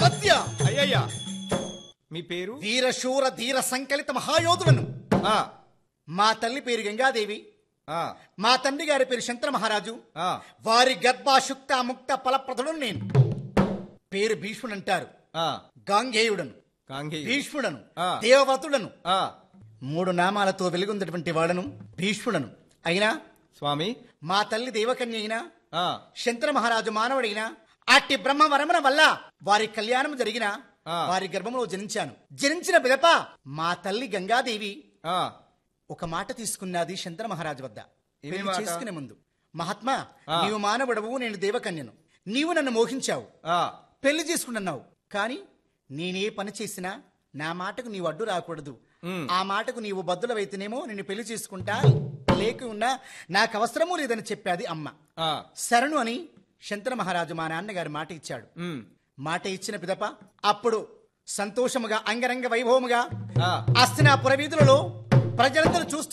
అమధ్య అయ్యయ్యా మీ పేరు వీరశూర ధీర సంకలిత మహాయోధులను ఆ, మా తల్లి పేరు గంగాదేవి ఆ, మా తండ్రి గారి పేరు శంకర మహారాజు ఆ, వారి గర్భాశుక్త ముక్త ఫలప్రదులను నేను పేరు భీష్ముడు అంటారు ఆ, గాంగేయుడను కాంగేయ భీష్ముడను ఆ. దేవవ్రతుడను ఆ, మూడు నామాలతో వెలుగొందటువంటి వాడను భీష్ముడను అయినా స్వామి మా తల్లి దేవకన్య అయినా ఆ, శంకర మహారాజు మానవుడైనా అట్టి బ్రహ్మ వరమున వల్ల వారి కళ్యాణం జరిగిన ఆ. వారి గర్భంలో జనించాను జనించిన పిదప మా తల్లి గంగాదేవి ఆ, ఒక మాట తీసుకున్నది శంకర మహారాజు వద్ద ఏమి పెళ్లి మాట? చేసుకునే ముందు మహాత్మా ఆ. నీవు మానవుడవు నేను దేవకన్యను నీవు నన్ను మోహించావు ఆ, పెళ్లి చేసుకున్నావు కానీ నేనే పని చేసినా నా మాటకు నీవు అడ్డు రాకూడదు ఉమ్. ఆ మాటకు నీవు బద్దులవైతేనేమో నిన్ను పెళ్లి చేసుకుంటా లేకున్నా నాకు అవసరమూ లేదని చెప్పాది అమ్మ ఆ, శరణు అని శంకర మహారాజు మా నాన్నగారి మాట ఇచ్చాడు ఉమ్, మాట ఇచ్చిన పిదప అప్పుడు సంతోషముగా అంగరంగ వైభవముగా ఆ. అస్తినాపుర వీధులలో ప్రజలందరూ చూస్తూ